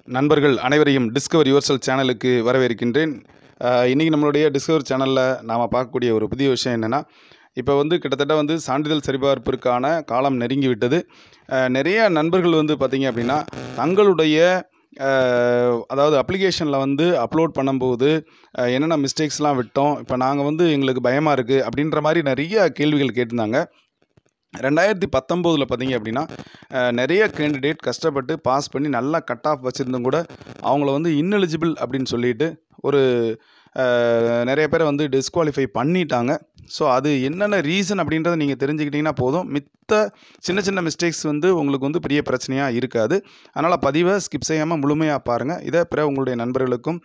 நண்பர்கள் அனைவரையும் டிஸ்கவர் யுவர்செல் சேனலுக்கு வரவேற்கின்றேன் அஹ், இன்னைக்கு நம்மளுடைய டிஸ்கவர் சேனலில் நாம் பார்க்கக்கூடிய ஒரு புதிய விஷயம் என்னென்னா இப்போ வந்து கிட்டத்தட்ட வந்து சான்றிதழ் சரிபார்ப்பிற்கான காலம் நெருங்கி விட்டது அஹ், நிறைய நண்பர்கள் வந்து பார்த்திங்க அப்படின்னா தங்களுடைய அஹ், அதாவது அப்ளிகேஷனில் வந்து அப்லோட் பண்ணும்போது அஹ், என்னென்ன மிஸ்டேக்ஸ்லாம் விட்டோம் இப்போ நாங்கள் வந்து எங்களுக்கு பயமாக இருக்குது அப்படின்ற மாதிரி நிறைய கேள்விகள் கேட்டிருந்தாங்க ரெண்டாயிரத்தி பத்தொம்போதில் பார்த்தீங்க அப்படின்னா அஹ், நிறைய கேண்டிடேட் கஷ்டப்பட்டு பாஸ் பண்ணி நல்லா கட் ஆஃப் வச்சுருந்தும் கூட அவங்கள வந்து ineligible அப்படின்னு சொல்லிட்டு ஒரு அஹ், நிறைய பேரை வந்து டிஸ்குவாலிஃபை பண்ணிட்டாங்க ஸோ அது என்னென்ன ரீசன் அப்படின்றத நீங்கள் தெரிஞ்சுக்கிட்டிங்கன்னா போதும் மித்த சின்ன சின்ன மிஸ்டேக்ஸ் வந்து உங்களுக்கு வந்து பெரிய பிரச்சனையாக இருக்காது அதனால் பதிவை ஸ்கிப் செய்யாமல் முழுமையாக பாருங்கள் இதை பிற உங்களுடைய நண்பர்களுக்கும்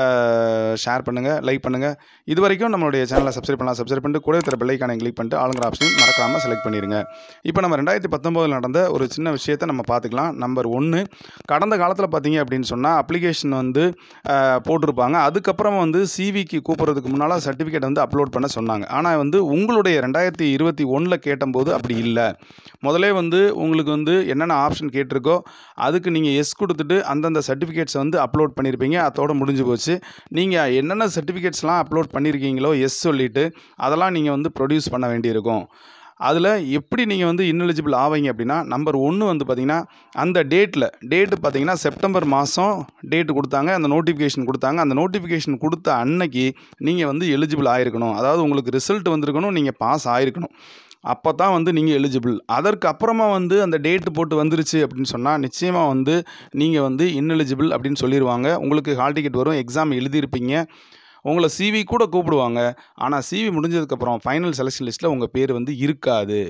ஷேர் பண்ணுங்கள் லைக் பண்ணுங்கள் இது வரைக்கும் நம்மளுடைய சேனலை சப்ஸ்கிரைப் பண்ணலாம் சப்ஸ்கிரைப் பண்ணிட்டு கூட தர பெல்லைக்கான கிளிக் பண்ணிட்டு ஆளுங்கிற ஆப்ஷன் மறக்காமல் செலக்ட் பண்ணிடுங்க இப்போ நம்ம ரெண்டாயிரத்தி பத்தொம்போதில் நடந்த ஒரு சின்ன விஷயத்தை நம்ம பார்த்துக்கலாம் நம்பர் ஒன்று கடந்த காலத்தில் பார்த்தீங்க அப்படின்னு சொன்னால் அப்ளிகேஷன் வந்து அஹ், போட்டிருப்பாங்க அதுக்கப்புறம் வந்து சிவிக்கு கூப்பிட்றதுக்கு முன்னால் சர்டிஃபிகேட் வந்து அப்லோட் பண்ண சொன்னாங்க ஆனால் வந்து உங்களுடைய ரெண்டாயிரத்தி இருபத்தி ஒன்றில் கேட்டபோது அப்படி இல்லை முதல்ல வந்து உங்களுக்கு வந்து என்னென்ன ஆப்ஷன் கேட்டிருக்கோ அதுக்கு நீங்கள் எஸ் கொடுத்துட்டு அந்தந்த சர்டிஃபிகேட்ஸை வந்து அப்லோட் பண்ணியிருப்பீங்க அதோட முடிஞ்சு போச்சு நீங்கள் என்னென்ன சர்டிஃபிகேட்ஸ்லாம் அப்லோட் பண்ணியிருக்கீங்களோ எஸ் சொல்லிவிட்டு அதெல்லாம் நீங்கள் வந்து ப்ரொடியூஸ் பண்ண வேண்டியிருக்கும் அதில் எப்படி நீங்கள் வந்து ineligible ஆவீங்க அப்படின்னா நம்பர் ஒன்று வந்து பார்த்தீங்கன்னா அந்த டேட்டில் டேட்டு பார்த்தீங்கன்னா செப்டம்பர் மாதம் டேட்டு கொடுத்தாங்க அந்த நோட்டிஃபிகேஷன் கொடுத்தாங்க அந்த நோட்டிஃபிகேஷன் கொடுத்த அன்னைக்கு நீங்கள் வந்து எலிஜிபிள் ஆயிருக்கணும் அதாவது உங்களுக்கு ரிசல்ட் வந்திருக்கணும் நீங்கள் பாஸ் ஆயிருக்கணும் அப்போ தான் வந்து நீங்கள் எலிஜிபிள் அதற்கு அப்புறமா வந்து அந்த டேட்டு போட்டு வந்துருச்சு அப்படின்னு சொன்னால் நிச்சயமாக வந்து நீங்கள் வந்து ineligible அப்படின்னு சொல்லிடுவாங்க உங்களுக்கு ஹால் டிக்கெட் வரும் எக்ஸாம் எழுதியிருப்பீங்க உங்களை சிவி கூட கூப்பிடுவாங்க ஆனால் சிவி முடிஞ்சதுக்கப்புறம் ஃபைனல் செலெக்ஷன் லிஸ்ட்டில் உங்கள் பேர் வந்து இருக்காது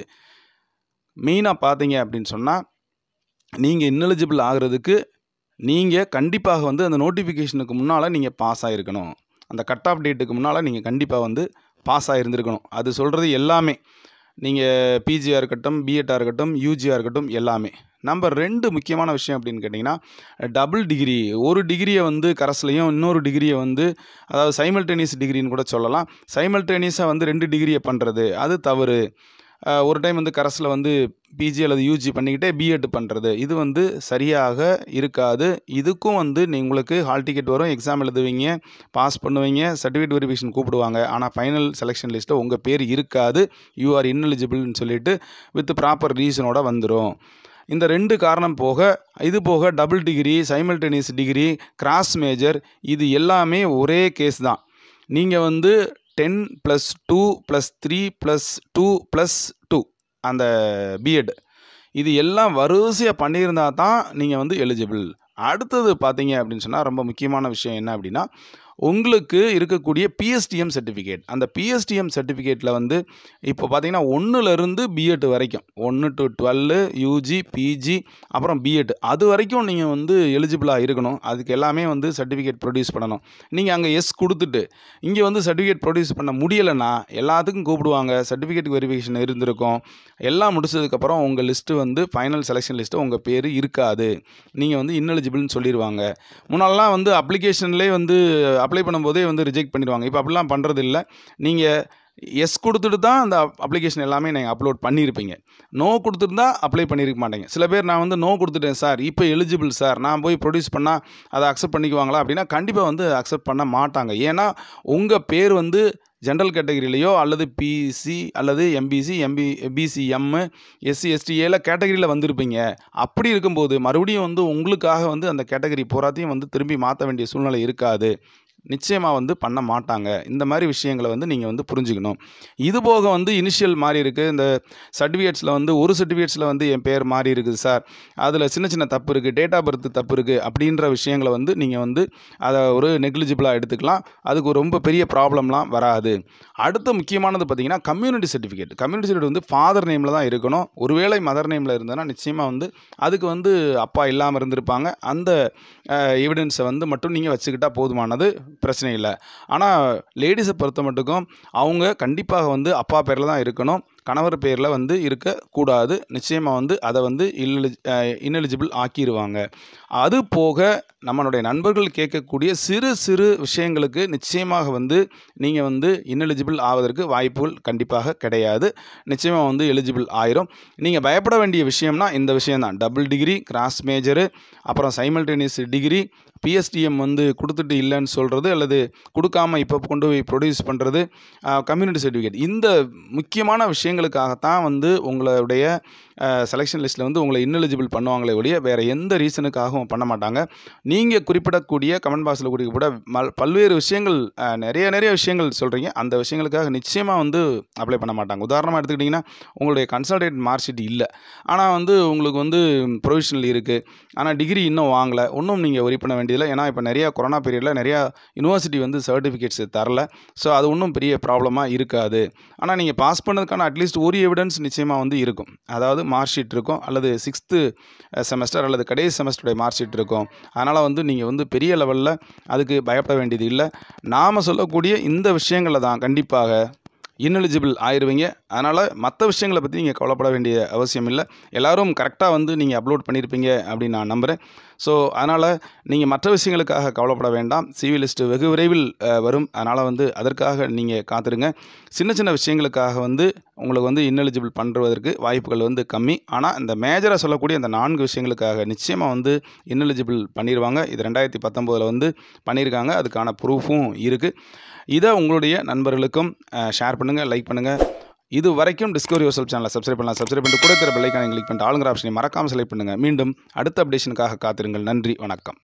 மெயினாக பார்த்தீங்க அப்படின்னு சொன்னால் நீங்கள் ineligible ஆகிறதுக்கு நீங்கள் கண்டிப்பாக வந்து அந்த நோட்டிஃபிகேஷனுக்கு முன்னால் நீங்கள் பாஸ் ஆகிருக்கணும் அந்த கட் ஆஃப் டேட்டுக்கு முன்னால் நீங்கள் கண்டிப்பாக வந்து பாஸ் ஆகிருந்திருக்கணும் அது சொல்கிறது எல்லாமே நீங்கள் பிஜியாக இருக்கட்டும் பிஎட்டாக இருக்கட்டும் யூஜியாக இருக்கட்டும் எல்லாமே நம்பர் ரெண்டு முக்கியமான விஷயம் அப்படின்னு கேட்டிங்கன்னா டபுள் டிகிரி ஒரு டிகிரியை வந்து கரஸ்லையும் இன்னொரு டிகிரியை வந்து அதாவது சைமல்டேனியஸ் டிகிரின்னு கூட சொல்லலாம் சைமல்டேனியஸாக வந்து ரெண்டு டிகிரியை பண்ணுறது அது தவறு அஹ் ஒரு டைம் வந்து கரஸில் வந்து பிஜி அல்லது யூஜி பண்ணிக்கிட்டே பிஎட் பண்ணுறது இது வந்து சரியாக இருக்காது இதுக்கும் வந்து நீ உங்களுக்கு ஹால் டிக்கெட் வரும் எக்ஸாம் எழுதுவீங்க பாஸ் பண்ணுவீங்க சர்டிஃபிகேட் வெரிஃபிகேஷன் கூப்பிடுவாங்க ஆனால் ஃபைனல் செலெக்ஷன் லிஸ்ட்டில் உங்கள் பேர் இருக்காது யூ ஆர் ineligible சொல்லிட்டு வித் ப்ராப்பர் ரீசனோட வந்துடும் இந்த ரெண்டு காரணம் போக இது போக double degree simultaneous degree cross major இது எல்லாமே ஒரே கேஸ் தான் நீங்கள் வந்து ten plus two plus three plus two plus two அந்த பிஎட் இது எல்லாம் வரிசையாக பண்ணியிருந்தா தான் நீங்கள் வந்து எலிஜிபிள் அடுத்தது பார்த்தீங்க அப்படின்னு சொன்னால் ரொம்ப முக்கியமான விஷயம் என்ன அப்படின்னா உங்களுக்கு இருக்கக்கூடிய பிஎஸ்டிஎம் சர்டிஃபிகேட் அந்த பிஎஸ்டிஎம் சர்டிஃபிகேட்டில் வந்து இப்போ பார்த்தீங்கன்னா ஒன்றுலேருந்து பிஎட் வரைக்கும் ஒன்று டு டுவெல்லு யூஜி பிஜி அப்புறம் பிஎட் அது வரைக்கும் நீங்கள் வந்து எலிஜிபிளாக இருக்கணும் அதுக்கு எல்லாமே வந்து சர்டிஃபிகேட் ப்ரொடியூஸ் பண்ணணும் நீங்கள் அங்கே எஸ் கொடுத்துட்டு இங்கே வந்து சர்டிஃபிகேட் ப்ரொடியூஸ் பண்ண முடியலைன்னா எல்லாத்துக்கும் கூப்பிடுவாங்க சர்டிஃபிகேட் வெரிஃபிகேஷன் இருந்திருக்கும் எல்லாம் முடிச்சதுக்கப்புறம் உங்கள் லிஸ்ட்டு வந்து ஃபைனல் செலெக்ஷன் லிஸ்ட்டு உங்கள் பேர் இருக்காது நீங்கள் வந்து ineligible சொல்லிடுவாங்க முன்னாடிலாம் வந்து அப்ளிகேஷன்லேயே வந்து அப்ளை பண்ணும்போதே வந்து ரிஜெக்ட் பண்ணிடுவாங்க இப்போ அப்படிலாம் பண்ணுறது இல்லை நீங்கள் எஸ் கொடுத்துட்டு தான் அந்த அப்ளிகேஷன் எல்லாமே நீங்கள் அப்லோட் பண்ணியிருப்பீங்க நோ கொடுத்துருந்தா அப்ளை பண்ணியிருக்க மாட்டீங்க சில பேர் நான் வந்து நோ கொடுத்துட்டேன் சார் இப்போ எலிஜிபிள் சார் நான் போய் ப்ரொடியூஸ் பண்ணால் அதை அக்செப்ட் பண்ணிக்குவாங்களா அப்படின்னா கண்டிப்பாக வந்து அக்செப்ட் பண்ண மாட்டாங்க ஏன்னா உங்கள் பேர் வந்து ஜென்ரல் கேட்டகரியிலையோ அல்லது பிசி அல்லது எம்பிசி எம்பி பிசிஎம் எஸ்சி எஸ்டிஏல கேட்டகரியில் வந்திருப்பீங்க அப்படி இருக்கும்போது மறுபடியும் வந்து உங்களுக்காக வந்து அந்த கேட்டகரி பூராத்தையும் வந்து திரும்பி மாற்ற வேண்டிய சூழ்நிலை இருக்காது நிச்சயமாக வந்து பண்ண மாட்டாங்க இந்த மாதிரி விஷயங்களை வந்து நீங்கள் வந்து புரிஞ்சுக்கணும் இது போக வந்து இனிஷியல் மாறி இருக்குது இந்த சர்டிஃபிகேட்ஸில் வந்து ஒரு சர்டிஃபிகேட்ஸில் வந்து என் பேர் மாறி இருக்குது சார் அதில் சின்ன சின்ன தப்பு இருக்குது டேட் ஆஃப் பர்த் தப்பு இருக்குது அப்படின்ற விஷயங்களை வந்து நீங்கள் வந்து அதை ஒரு நெக்லிஜிபிளாக எடுத்துக்கலாம் அதுக்கு ஒரு ரொம்ப பெரிய ப்ராப்ளம்லாம் வராது அடுத்த முக்கியமானது பார்த்தீங்கன்னா கம்யூனிட்டி சர்டிஃபிகேட் கம்யூனிட்டி சர்டிஃபிகேட் வந்து ஃபாதர் நேமில் தான் இருக்கணும் ஒருவேளை மதர் நேமில் இருந்ததுன்னா நிச்சயமாக வந்து அதுக்கு வந்து அப்பா இல்லாமல் இருந்திருப்பாங்க அந்த எவிடன்ஸை வந்து மட்டும் நீங்கள் வச்சுக்கிட்டால் போதுமானது பிரச்சனை இல்லை ஆனால் லேடிஸை பொறுத்த மட்டுக்கும் அவங்க கண்டிப்பாக வந்து அப்பா பேரில் தான் இருக்கணும் கணவர் பேரில் வந்து இருக்கக்கூடாது நிச்சயமாக வந்து அதை வந்து இல்லி இன்எலிஜிபிள் ஆக்கிடுவாங்க அது போக நம்மளுடைய நண்பர்கள் கேட்கக்கூடிய சிறு சிறு விஷயங்களுக்கு நிச்சயமாக வந்து நீங்கள் வந்து இன்எலிஜிபிள் ஆவதற்கு வாய்ப்புகள் கண்டிப்பாக கிடையாது நிச்சயமாக வந்து எலிஜிபிள் ஆயிரும் நீங்கள் பயப்பட வேண்டிய விஷயம்னா இந்த விஷயம்தான் டபுள் டிகிரி கிராஸ் மேஜரு அப்புறம் சைமல்டேனியஸ் டிகிரி பிஎஸ்டிஎம் வந்து கொடுத்துட்டு இல்லைன்னு சொல்கிறது அல்லது கொடுக்காம இப்போ கொண்டு போய் ப்ரொடியூஸ் பண்ணுறது கம்யூனிட்டி சர்டிஃபிகேட் இந்த முக்கியமான விஷயங்களுக்காகத்தான் வந்து உங்களுடைய செலெக்ஷன் லிஸ்ட்டில் வந்து உங்களை இன்னெலிஜிபிள் பண்ணுவாங்களே ஒழிய வேறு எந்த ரீசனுக்காகவும் பண்ண மாட்டாங்க நீங்கள் குறிப்பிடக்கூடிய கமெண்ட் பாக்ஸில் குறிப்பிட மல் பல்வேறு விஷயங்கள் அஹ், நிறைய நிறைய விஷயங்கள் சொல்கிறீங்க அந்த விஷயங்களுக்காக நிச்சயமாக வந்து அப்ளை பண்ண மாட்டாங்க உதாரணமாக எடுத்துக்கிட்டிங்கன்னா உங்களுடைய கன்சல்டேட் மார்க் ஷீட் இல்லை ஆனால் வந்து உங்களுக்கு வந்து ப்ரொவிஷனல் இருக்குது ஆனால் டிகிரி இன்னும் வாங்கலை இன்னும் நீங்கள் ஒரி பண்ண வேண்டியதில்லை ஏன்னா இப்போ நிறையா கொரோனா பீரியடில் நிறையா யூனிவர்சிட்டி வந்து சர்டிஃபிகேட்ஸ் தரல ஸோ அது ஒன்றும் பெரிய ப்ராப்ளமாக இருக்காது ஆனால் நீங்கள் பாஸ் பண்ணதுக்கான அட்லீஸ்ட் ஒரு எவிடன்ஸ் நிச்சயமாக வந்து இருக்கும் அதாவது மார்க் ஷீட் இருக்கும் அல்லது சிக்ஸ்த்து செமஸ்டர் அல்லது கடைசி செமஸ்டருடைய மார்க் ஷீட் இருக்கும் அதனால் வந்து நீங்கள் வந்து பெரிய லெவலில் அதுக்கு பயப்பட வேண்டியது இல்லை நாம் சொல்லக்கூடிய இந்த விஷயங்களில் தான் கண்டிப்பாக இன்எலிஜிபிள் ஆயிடுவீங்க அதனால் மற்ற விஷயங்களை பற்றி நீங்கள் கவலைப்பட வேண்டிய அவசியம் இல்லை எல்லாரும் கரெக்டாக வந்து நீங்கள் அப்லோட் பண்ணியிருப்பீங்க அப்படின்னு நான் நம்புகிறேன் ஸோ அதனால் நீங்கள் மற்ற விஷயங்களுக்காக கவலைப்பட வேண்டாம் சிவி லிஸ்ட்டு வெகு விரைவில் அஹ், வரும் அதனால் வந்து அதற்காக நீங்கள் காத்திருங்க சின்ன சின்ன விஷயங்களுக்காக வந்து உங்களுக்கு வந்து இன்எலிஜிபிள் பண்ணுறதற்கு வாய்ப்புகள் வந்து கம்மி ஆனால் இந்த மேஜராக சொல்லக்கூடிய இந்த நான்கு விஷயங்களுக்காக நிச்சயமாக வந்து இன்எலிஜிபிள் பண்ணிடுவாங்க இது ரெண்டாயிரத்தி பத்தொம்போதில் வந்து பண்ணியிருக்காங்க அதுக்கான ப்ரூஃபும் இருக்குது இதை உங்களுடைய நண்பர்களுக்கும் ஷேர் பண்ணுங்கள் லைக் பண்ணுங்கள் இது வரைக்கும் டிஸ்கவரி யோசல் சேனலை சப்ஸ்கிரைப் பண்ணலாம் சப்ஸ்கிரைப் பண்ணிட்டு கூட தர பெல்லைக்கான கிளிக் பண்ணிட்டு ஆளுங்கிற ஆப்ஷனை மறக்காமல் செலக்ட் பண்ணுங்கள் மீண்டும் அடுத்த அப்டேஷனுக்காக காத்திருங்கள் நன்றி வணக்கம்